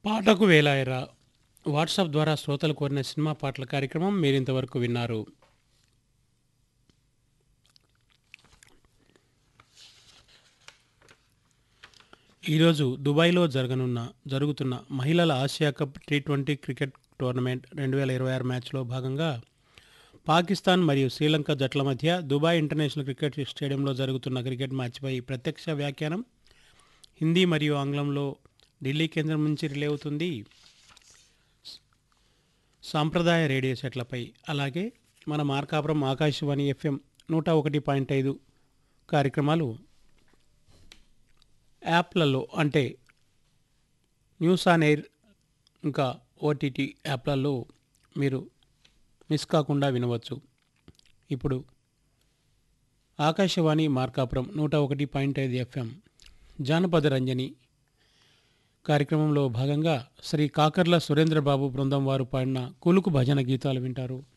పాటకు వేలాయరా వాట్సాప్ ద్వారా శ్రోతలు కోరిన సినిమా పాటల కార్యక్రమం మీరింతవరకు విన్నారు ఈరోజు దుబాయ్లో జరగనున్న జరుగుతున్న మహిళల Asia cup T twenty cricket tournament రెండు వేల ఇరవై ఆరు మ్యాచ్లో భాగంగా పాకిస్తాన్ మరియు శ్రీలంక జట్ల మధ్య దుబాయ్ ఇంటర్నేషనల్ క్రికెట్ స్టేడియంలో జరుగుతున్న క్రికెట్ మ్యాచ్పై ప్రత్యక్ష వ్యాఖ్యానం హిందీ మరియు ఆంగ్లంలో ఢిల్లీ కేంద్రం నుంచి రిలే అవుతుంది సాంప్రదాయ రేడియో సెట్లపై అలాగే మన మార్కాపురం ఆకాశవాణి ఎఫ్ఎం నూట ఒకటి పాయింట్ ఐదు కార్యక్రమాలు యాప్లలో అంటే న్యూస్ ఆన్ ఎయిర్ ఇంకా ఓటీటీ యాప్లలో మీరు మిస్ కాకుండా వినవచ్చు ఇప్పుడు ఆకాశవాణి మార్కాపురం నూట ఒకటి పాయింట్ ఐదు ఎఫ్ఎం జానపద రంజని కార్యక్రమంలో భాగంగా శ్రీ కాకర్ల సురేంద్రబాబు బృందం వారు పాడిన కులుకు భజన గీతాలు వింటారు